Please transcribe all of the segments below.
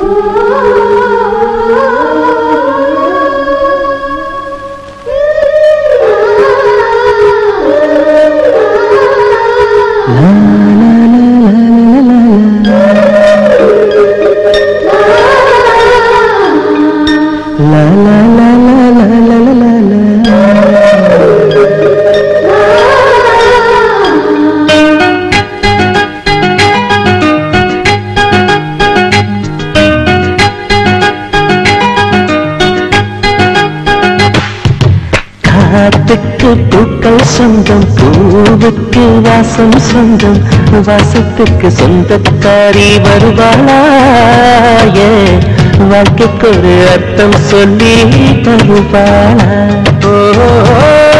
லா லா லா லா லா லா லா லா லா காத்துக்கு பூக்கள் சொந்தம் பூவுக்கு வாசம் சொந்தம் வாசத்துக்கு சொந்தக்காரி வருவாளா ஏ, வாழ்க்கைக்கு ஒரு அர்த்தம் சொல்லி தருவாளா ஓ,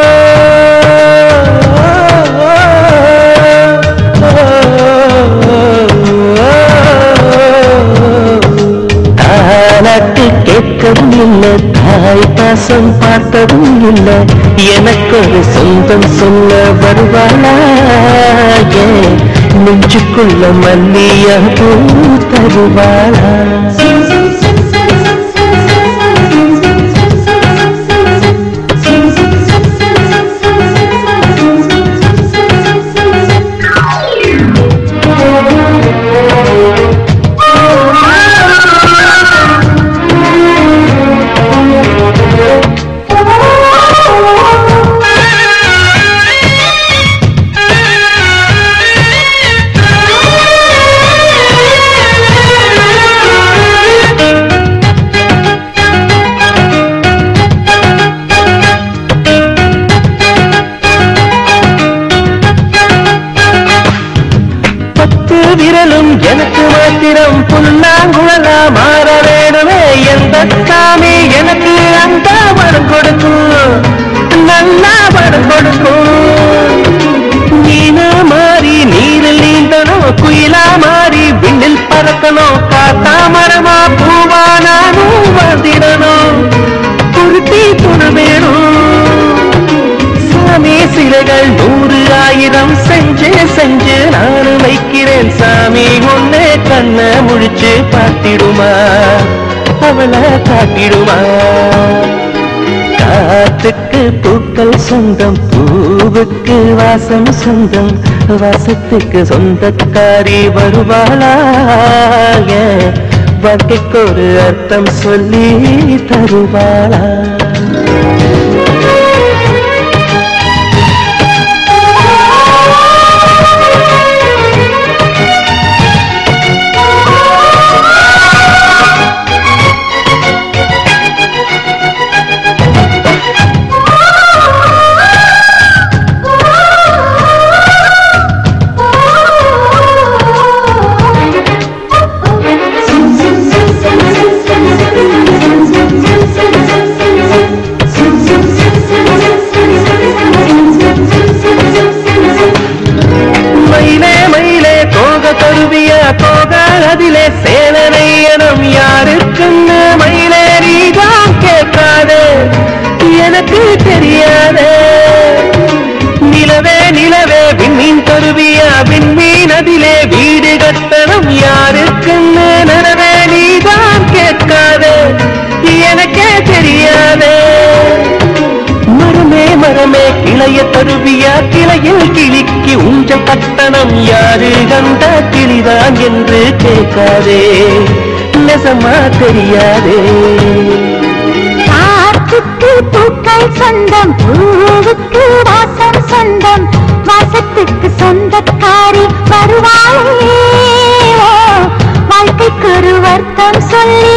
தாலாட்டு கேட்கவும் இல்லை தாய் பாசம் பார்த்ததும் இல்லை எனக்கு ஒரு சொந்தம் சொல்ல வருவாளா ஏன் நெஞ்சுக்குள்ள மல்லியா பூ தருவாளா பத்து விரலும் எனக்கு மாத்திரம் புல்லாங்குழலா மாற வேணுமே எந்த சாமி எனக்கு அந்த வரம் கொடுக்கும் நல்லா வரம் கொடுக்கும் மீனா மாறி நீரில் நீந்தணும் குயிலா மாறி விண்ணில் பறக்கணும் காத்தா மரமா பூவா நானும் வந்திடணும் குருத்தி துணை வேணும் சாமி சிலைகள் நூறு ஆயிரம் செஞ்சு செஞ்சு நானும் வைக்கிறேன் சாமி ஒன்னே கண்ண முழிச்சு பார்த்திடுமா அவளை காட்டிடுமா காத்துக்கு பூக்கள் சொந்தம் பூவுக்கு வாசம் சொந்தம் வாசத்துக்கு சொந்தக்காரி வருவாளா ஏன் வாழ்க்கைக்கு ஒரு அர்த்தம் சொல்லி தருவாளா மயிலே மயிலே தோக தருவிய தோக அதிலே சேனனையனம் யாருக்குன்னு மயிலே நீதான் கேட்காதே எனக்கு தெரியாதே நிலவே நிலவே விண்மீன் தருவிய விண்மீன் அதிலே வீடு கட்டணம் யாருக்குன்னு நனவே நீதான் கேட்காதே எனக்கே தெரியாதே மரமே மரமே கிளைய தருவியா கிளையில் கிளிக்கு ஊஞ்சல் கட்டணம் யாரு கண்ட கிளிதான் என்று கேட்காதே நெசமா தெரியாதே காற்றுக்கு பூக்கள் சொந்தம் பூவுக்கு வாசம் சொந்தம் வாசத்துக்கு சொந்தக்காரி வருவாளே ஓ, வாழ்க்கைக்கு ஒரு வருத்தம் சொல்லி